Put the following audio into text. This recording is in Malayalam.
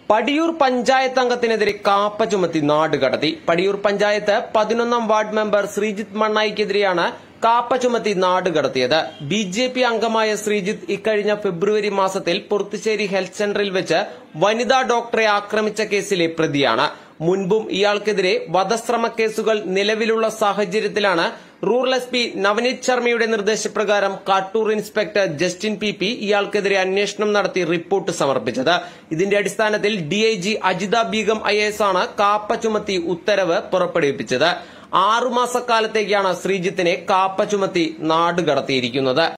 പടിയൂർ പഞ്ചായത്ത് അംഗത്തിനെതിരെ കാപ്പ ചുമത്തി നാട് കടത്തി പടിയൂർ പഞ്ചായത്ത് പതിനൊന്നാം വാർഡ് മെമ്പർ ശ്രീജിത്ത് മണ്ണായിക്കെതിരെയാണ് കാപ്പ ചുമത്തി നാട് കടത്തിയത് ബി ജെ പി അംഗമായ ശ്രീജിത്ത് ഇക്കഴിഞ്ഞ ഫെബ്രുവരി മാസത്തിൽ പുറത്തുശ്ശേരി ഹെൽത്ത് സെന്ററിൽ വെച്ച് വനിതാ ഡോക്ടറെ ആക്രമിച്ച കേസിലെ പ്രതിയാണ് മുൻപും ഇയാൾക്കെതിരെ വധശ്രമ കേസുകൾ നിലവിലുള്ള സാഹചര്യത്തിലാണ് റൂറൽ എസ് പി നവനീത് ശർമ്മയുടെ നിർദ്ദേശപ്രകാരം Kattoor inspector Justin P P ഇയാൾക്കെതിരെ അന്വേഷണം നടത്തി റിപ്പോർട്ട് സമർപ്പിച്ചത് ഇതിന്റെ അടിസ്ഥാനത്തിൽ ഡിഐജി അജിത ബീഗം ഐ ആണ് കാപ്പ ചുമത്തി ഉത്തരവ് പുറപ്പെടുവിപ്പിച്ചത് ആറുമാസക്കാലത്തേക്കാണ് ശ്രീജിത്തിനെ കാപ്പ ചുമത്തി നാട് കടത്തിയിരിക്കുന്നത്